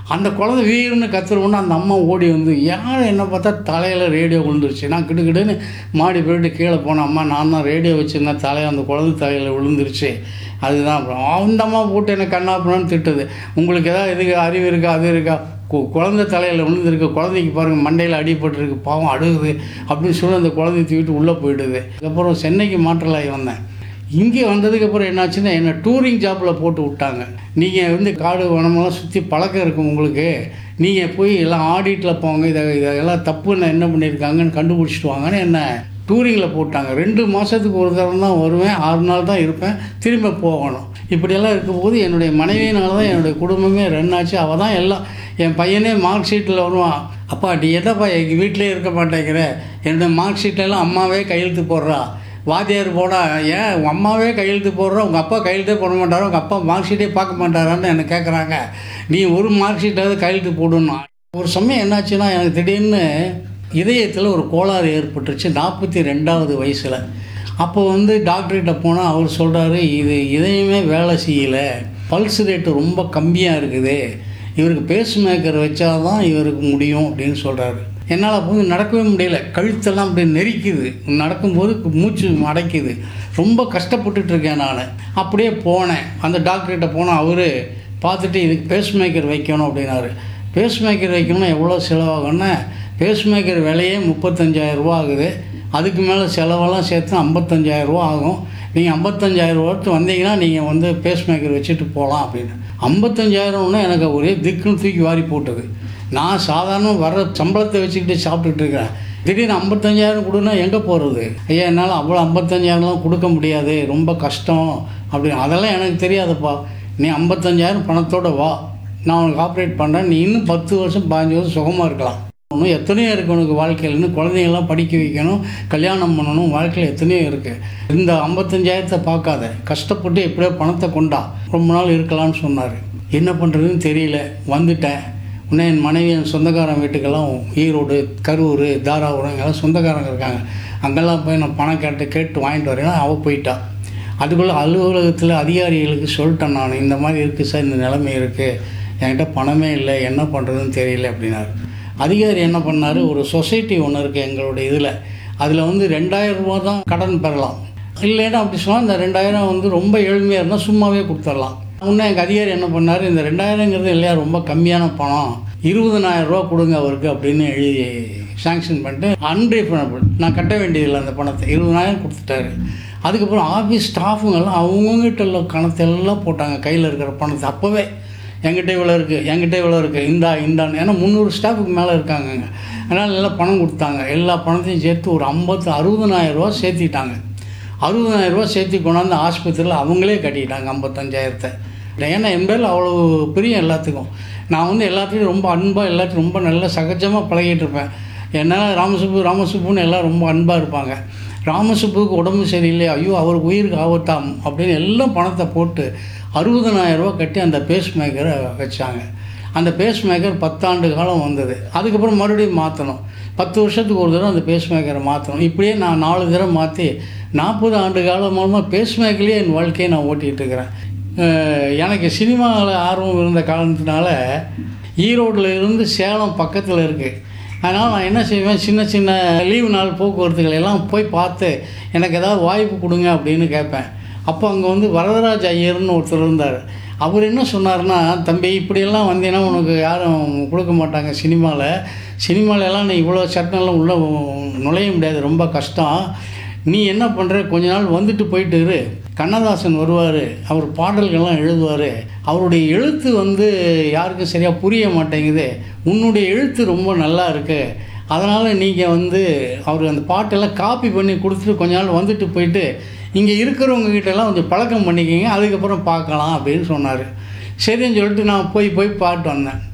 அந்த குழந்தை வீர்னு கத்துறவுன்னு அந்த அம்மா ஓடி வந்து யார் என்ன பார்த்தா தலையில் ரேடியோ விழுந்துருச்சு நான் கிடுக்கிடுன்னு மாடி போயிட்டு கீழே போனேன் அம்மா நான் தான் ரேடியோ வச்சுருந்தேன் தலையில் அந்த குழந்தை தலையில் விழுந்துருச்சு அதுதான் அப்புறம் அந்த அம்மா போட்டு என்ன கண்ணாப்புறான்னு திட்டுது உங்களுக்கு ஏதாவது இதுக்கு அறிவு இருக்கா அது இருக்கா கு- குழந்தை தலையில் விழுந்திருக்கு குழந்தைக்கு பாருங்கள் மண்டையில் அடிபட்டிருக்கு பாவம் அழுகுது அப்படின்னு சொல்லி அந்த குழந்தைய தூக்கிட்டு உள்ளே போயிடுது அதுக்கப்புறம் சென்னைக்கு மாற்றலாகி வந்தேன் இங்கே வந்ததுக்கப்புறம் என்னாச்சுன்னா என்னை டூரிங் ஜாப்பில் போட்டு விட்டாங்க நீங்கள் வந்து காடு வனமெல்லாம் சுற்றி பழக்கம் இருக்கும் உங்களுக்கு நீங்கள் போய் எல்லாம் ஆடிட்டில் போங்க இதை இதெல்லாம் தப்புன்னு என்ன பண்ணியிருக்காங்கன்னு கண்டுபிடிச்சிட்டு வாங்கன்னு என்ன டூரிங்கில் போட்டாங்க ரெண்டு மாதத்துக்கு ஒரு தடவை தான் வருவேன் ஆறு நாள் தான் இருப்பேன் திரும்ப போகணும் இப்படியெல்லாம் இருக்கும்போது என்னுடைய மனைவியினால தான் என்னுடைய குடும்பமே ரன் ஆச்சு அவள் தான் எல்லாம் என் பையனே மார்க் ஷீட்டில் வருவான் அப்பா நீ என்னப்பா எங்கள் வீட்டிலே இருக்க மாட்டேங்கிற என்னுடைய மார்க் ஷீட்லலாம் அம்மாவே கையெழுத்து போடுறா வாத்தியார் போனா ஏன் உங்கள் அம்மாவே கையெழுத்து போடுறோம் உங்கள் அப்பா கையெழுத்தே போட மாட்டாரோ உங்கள் அப்பா மார்க் ஷீட்டே பார்க்க மாட்டாரான்னு என்னை கேட்குறாங்க நீ ஒரு மார்க் ஷீட்டாவது கையெழுத்து போடணும் ஒரு சமயம் என்னாச்சுன்னா எனக்கு திடீர்னு இதயத்தில் ஒரு கோளாறு ஏற்பட்டுருச்சு நாற்பத்தி ரெண்டாவது வயசில் அப்போ வந்து டாக்டர்கிட்ட போனால் அவர் சொல்கிறாரு இது இதயமே வேலை செய்யலை பல்ஸ் ரேட்டு ரொம்ப கம்மியாக இருக்குது இவருக்கு பேஸ் மேக்கர் வச்சா தான் இவருக்கு முடியும் அப்படின்னு சொல்கிறாரு என்னால் போய் நடக்கவே முடியல கழுத்தெல்லாம் அப்படியே நெரிக்குது நடக்கும்போது மூச்சு அடைக்குது ரொம்ப கஷ்டப்பட்டுட்டு இருக்கேன் நான் அப்படியே போனேன் அந்த டாக்டர்கிட்ட போனால் அவர் பார்த்துட்டு இதுக்கு பேஸ் மேக்கர் வைக்கணும் அப்படின்னாரு பேஸ் மேக்கர் வைக்கணும்னா எவ்வளோ செலவாகும்னா பேஸ் மேக்கர் விலையே முப்பத்தஞ்சாயிரம் ரூபா ஆகுது அதுக்கு மேலே செலவெல்லாம் சேர்த்து ஐம்பத்தஞ்சாயிரம் ரூபா ஆகும் நீங்கள் ஐம்பத்தஞ்சாயிரம் ரூபாய்க்கு வந்தீங்கன்னா நீங்கள் வந்து பேஸ் மேக்கர் வச்சுட்டு போகலாம் அப்படின்னு ஐம்பத்தஞ்சாயிரம்னா எனக்கு ஒரே திக்குன்னு தூக்கி வாரி போட்டது நான் சாதாரண வர்ற சம்பளத்தை வச்சுக்கிட்டு சாப்பிட்டுட்டு இருக்கிறேன் திடீர்னு ஐம்பத்தஞ்சாயிரம் கொடுன்னா எங்கே போகிறது ஐயா என்னால் அவ்வளோ ஐம்பத்தஞ்சாயிரம்லாம் கொடுக்க முடியாது ரொம்ப கஷ்டம் அப்படின்னு அதெல்லாம் எனக்கு தெரியாதுப்பா நீ ஐம்பத்தஞ்சாயிரம் பணத்தோட வா நான் உனக்கு ஆப்ரேட் பண்ணுறேன் நீ இன்னும் பத்து வருஷம் பதினஞ்சு வருஷம் சுகமாக இருக்கலாம் இன்னும் எத்தனையோ இருக்குது உனக்கு வாழ்க்கையில் இன்னும் குழந்தைங்கள்லாம் படிக்க வைக்கணும் கல்யாணம் பண்ணணும் வாழ்க்கையில் எத்தனையோ இருக்குது இந்த ஐம்பத்தஞ்சாயிரத்தை பார்க்காத கஷ்டப்பட்டு எப்படியோ பணத்தை கொண்டா ரொம்ப நாள் இருக்கலாம்னு சொன்னார் என்ன பண்ணுறதுன்னு தெரியல வந்துட்டேன் உடனே என் மனைவி என் சொந்தக்காரன் வீட்டுக்கெல்லாம் ஈரோடு கரூர் தாராபுரம் இங்கெல்லாம் சொந்தக்காரங்க இருக்காங்க அங்கெல்லாம் போய் நான் பணம் கேட்டு கேட்டு வாங்கிட்டு வரேன்னா அவள் போயிட்டா அதுக்குள்ளே அலுவலகத்தில் அதிகாரிகளுக்கு சொல்லிட்டேன் நான் இந்த மாதிரி இருக்குது சார் இந்த நிலைமை இருக்குது என்கிட்ட பணமே இல்லை என்ன பண்ணுறதுன்னு தெரியல அப்படின்னாரு அதிகாரி என்ன பண்ணார் ஒரு சொசைட்டி ஒன்று இருக்குது எங்களுடைய இதில் அதில் வந்து ரெண்டாயிரம் ரூபா தான் கடன் பெறலாம் இல்லைன்னா அப்படி சொன்னால் இந்த ரெண்டாயிரம் வந்து ரொம்ப ஏழ்மையாக இருந்தால் சும்மாவே கொடுத்துடலாம் முன்னே எங்கள் அதிகாரி என்ன பண்ணார் இந்த ரெண்டாயிரங்கிறது இல்லையா ரொம்ப கம்மியான பணம் இருபதனாயிரம் ரூபா கொடுங்க அவருக்கு அப்படின்னு எழுதி சாங்ஷன் பண்ணிட்டு அன்ரீஃபண்டபிள் நான் கட்ட வேண்டியதில்லை அந்த பணத்தை இருபதனாயிரம் கொடுத்துட்டாரு அதுக்கப்புறம் ஆஃபீஸ் ஸ்டாஃபுங்கெல்லாம் அவங்ககிட்ட உள்ள கணத்தை எல்லாம் போட்டாங்க கையில் இருக்கிற பணத்தை அப்போவே என்கிட்ட இவ்வளோ இருக்குது என்கிட்ட இவ்வளோ இருக்குது இந்தா இந்தான்னு ஏன்னா முந்நூறு ஸ்டாஃபுக்கு மேலே இருக்காங்கங்க அதனால் எல்லாம் பணம் கொடுத்தாங்க எல்லா பணத்தையும் சேர்த்து ஒரு ஐம்பத்து அறுபதனாயிரம் ரூபா சேர்த்திட்டாங்க அறுபதனாயிரம் ரூபா சேர்த்து கொண்டாந்து ஆஸ்பத்திரியில் அவங்களே கட்டிட்டாங்க ஐம்பத்தஞ்சாயிரத்தை ஏன்னா என் பேரில் அவ்வளோ பிரியம் எல்லாத்துக்கும் நான் வந்து எல்லாத்தையும் ரொம்ப அன்பாக எல்லாத்தையும் ரொம்ப நல்லா சகஜமாக பழகிட்டு இருப்பேன் என்னால் ராமசுப்பு ராமசுப்புன்னு எல்லாம் ரொம்ப அன்பாக இருப்பாங்க ராமசுப்புக்கு உடம்பு சரியில்லை ஐயோ அவருக்கு உயிருக்கு ஆபத்தாம் அப்படின்னு எல்லாம் பணத்தை போட்டு அறுபதனாயிரம் ரூபா கட்டி அந்த பேஸ் மேக்கரை வச்சாங்க அந்த பேஸ் மேக்கர் பத்தாண்டு காலம் வந்தது அதுக்கப்புறம் மறுபடியும் மாற்றணும் பத்து வருஷத்துக்கு ஒரு தடவை அந்த பேஸ் மேக்கரை மாற்றணும் இப்படியே நான் நாலு தடவை மாற்றி நாற்பது ஆண்டு காலம் மூலமாக பேஸ் மேக்கர்லேயே என் வாழ்க்கையை நான் ஓட்டிகிட்டு இருக்கிறேன் அஹ் எனக்கு சினிமாவில் ஆர்வம் இருந்த காரணத்தினால ஈரோட்டில் இருந்து சேலம் பக்கத்தில் இருக்குது அதனால் நான் என்ன செய்வேன் சின்ன சின்ன லீவு நாள் போக்குவரத்துகள் எல்லாம் போய் பார்த்து எனக்கு ஏதாவது வாய்ப்பு கொடுங்க அப்படின்னு கேட்பேன் அப்போ அங்கே வந்து வரதராஜ் ஐயர்னு ஒருத்தர் இருந்தார் அவர் என்ன சொன்னார்னா தம்பி இப்படியெல்லாம் வந்தீங்கன்னா உனக்கு யாரும் கொடுக்க மாட்டாங்க சினிமாவில் சினிமாவில் எல்லாம் நீ இவ்வளோ சட்டம்லாம் உள்ளே நுழைய முடியாது ரொம்ப கஷ்டம் நீ என்ன பண்ணுற கொஞ்ச நாள் வந்துட்டு போயிட்டு இரு கண்ணதாசன் வருவார் அவர் பாடல்கள்லாம் எழுதுவார் அவருடைய எழுத்து வந்து யாருக்கும் சரியாக புரிய மாட்டேங்குது உன்னுடைய எழுத்து ரொம்ப நல்லா இருக்கு அதனால் நீங்கள் வந்து அவர் அந்த பாட்டெல்லாம் காப்பி பண்ணி கொடுத்துட்டு கொஞ்ச நாள் வந்துட்டு போயிட்டு இங்கே இருக்கிறவங்க கிட்டலாம் கொஞ்சம் பழக்கம் பண்ணிக்கிங்க அதுக்கப்புறம் பார்க்கலாம் அப்படின்னு சொன்னார் சரின்னு சொல்லிட்டு நான் போய் போய் பாட்டு வந்தேன்